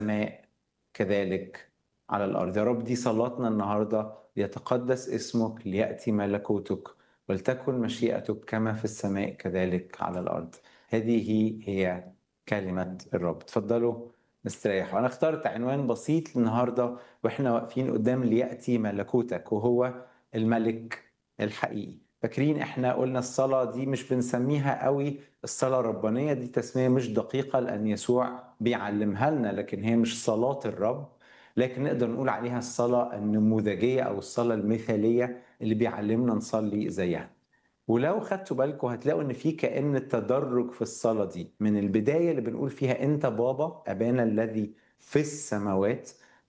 السماء كذلك على الأرض يا رب دي صلاتنا النهاردة ليتقدس اسمك ليأتي ملكوتك ولتكن مشيئتك كما في السماء كذلك على الأرض هذه هي كلمة الرب تفضلوا نستريح وأنا اخترت عنوان بسيط النهاردة وإحنا واقفين قدام ليأتي ملكوتك وهو الملك الحقيقي فاكرين احنا قلنا الصلاة دي مش بنسميها قوي الصلاة الربانية دي تسمية مش دقيقة لأن يسوع بيعلمها لنا لكن هي مش صلاة الرب لكن نقدر نقول عليها الصلاة النموذجية أو الصلاة المثالية اللي بيعلمنا نصلي زيها ولو خدتوا بالكم هتلاقوا ان في كأن تدرج في الصلاة دي من البداية اللي بنقول فيها انت بابا ابانا الذي في السماوات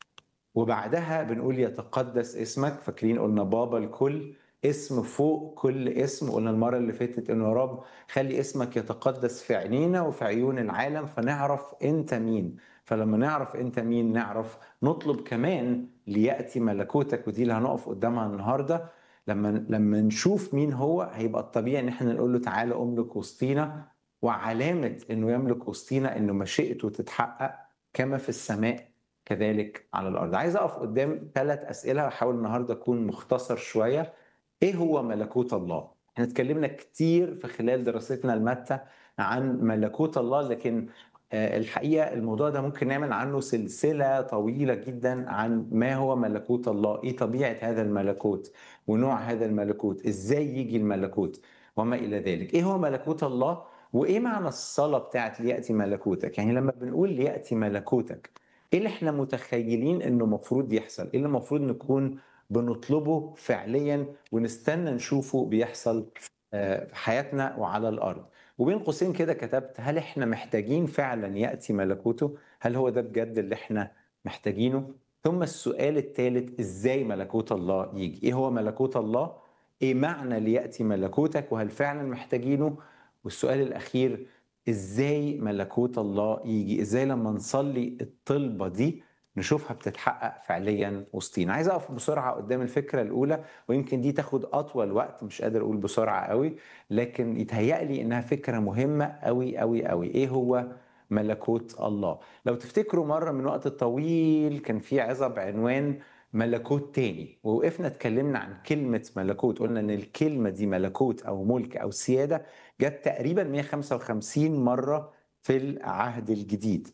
وبعدها بنقول يتقدس اسمك فاكرين قلنا بابا الكل اسم فوق كل اسم قلنا المرة اللي فاتت انه يا رب خلي اسمك يتقدس في عينينا وفي عيون العالم فنعرف انت مين فلما نعرف انت مين نعرف نطلب كمان ليأتي ملكوتك ودي اللي هنقف قدامها النهارده لما لما نشوف مين هو هيبقى الطبيعي ان احنا نقول له تعالى املك وسطينا وعلامه انه يملك وسطينا انه مشيئته تتحقق كما في السماء كذلك على الارض عايز اقف قدام ثلاث اسئله هحاول النهارده اكون مختصر شويه ايه هو ملكوت الله احنا اتكلمنا كتير في خلال دراستنا المتة عن ملكوت الله لكن الحقيقه الموضوع ده ممكن نعمل عنه سلسله طويله جدا عن ما هو ملكوت الله، ايه طبيعه هذا الملكوت ونوع هذا الملكوت، ازاي يجي الملكوت وما الى ذلك، ايه هو ملكوت الله وايه معنى الصلاه بتاعت لياتي ملكوتك؟ يعني لما بنقول لياتي ملكوتك ايه اللي احنا متخيلين انه المفروض يحصل؟ ايه اللي المفروض نكون بنطلبه فعليا ونستنى نشوفه بيحصل في حياتنا وعلى الارض؟ وبين قوسين كده كتبت هل احنا محتاجين فعلا ياتي ملكوته؟ هل هو ده بجد اللي احنا محتاجينه؟ ثم السؤال الثالث ازاي ملكوت الله يجي؟ ايه هو ملكوت الله؟ ايه معنى لياتي ملكوتك وهل فعلا محتاجينه؟ والسؤال الاخير ازاي ملكوت الله يجي؟ ازاي لما نصلي الطلبه دي نشوفها بتتحقق فعليا وسطينا عايز اقف بسرعه قدام الفكره الاولى ويمكن دي تاخد اطول وقت مش قادر اقول بسرعه قوي لكن يتهيألي انها فكره مهمه قوي قوي قوي ايه هو ملكوت الله لو تفتكروا مره من وقت طويل كان في عظه بعنوان ملكوت تاني ووقفنا اتكلمنا عن كلمة ملكوت قلنا ان الكلمة دي ملكوت او ملك او سيادة جت تقريبا 155 مرة في العهد الجديد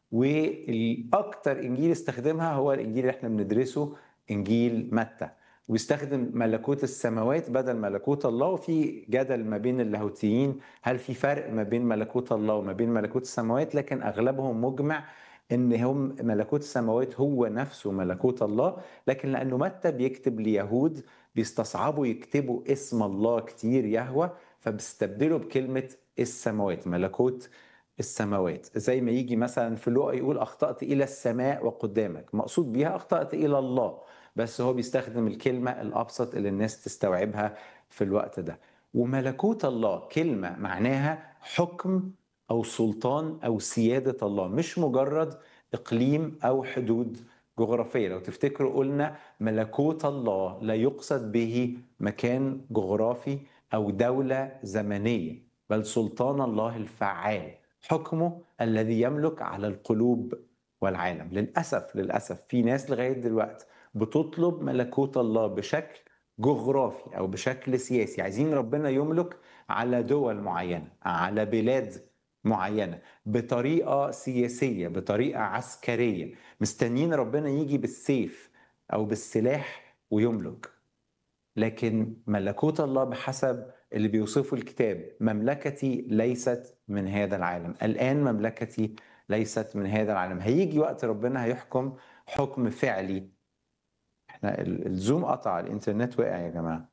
والاكثر انجيل استخدمها هو الانجيل اللي احنا بندرسه انجيل متى ويستخدم ملكوت السماوات بدل ملكوت الله وفي جدل ما بين اللاهوتيين هل في فرق ما بين ملكوت الله وما بين ملكوت السماوات لكن اغلبهم مجمع ان هم ملكوت السماوات هو نفسه ملكوت الله لكن لانه متى بيكتب ليهود بيستصعبوا يكتبوا اسم الله كتير يهوى فبيستبدلوا بكلمه السماوات ملكوت السماوات زي ما يجي مثلا في لوقا يقول اخطات الى السماء وقدامك مقصود بيها اخطات الى الله بس هو بيستخدم الكلمه الابسط اللي الناس تستوعبها في الوقت ده وملكوت الله كلمه معناها حكم او سلطان او سياده الله مش مجرد اقليم او حدود جغرافيه لو تفتكروا قلنا ملكوت الله لا يقصد به مكان جغرافي او دوله زمنيه بل سلطان الله الفعال حكمه الذي يملك على القلوب والعالم للاسف للاسف في ناس لغايه دلوقتي بتطلب ملكوت الله بشكل جغرافي او بشكل سياسي عايزين ربنا يملك على دول معينه على بلاد معينه بطريقه سياسيه بطريقه عسكريه مستنيين ربنا يجي بالسيف او بالسلاح ويملك لكن ملكوت الله بحسب اللي بيوصفه الكتاب مملكتي ليست من هذا العالم الآن مملكتي ليست من هذا العالم هيجي وقت ربنا هيحكم حكم فعلي احنا الزوم قطع الانترنت وقع يا جماعة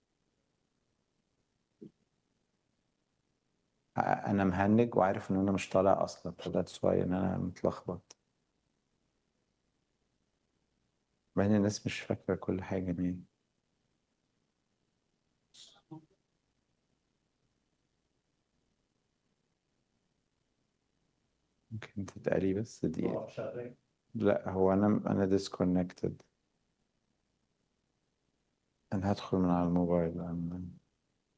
انا مهنج وعارف ان انا مش طالع اصلا فده شوية ان انا متلخبط بعدين الناس مش فاكرة كل حاجة مين ممكن تتقلي بس دقيقة لا هو انا انا ديسكونكتد انا هدخل من على الموبايل أنا.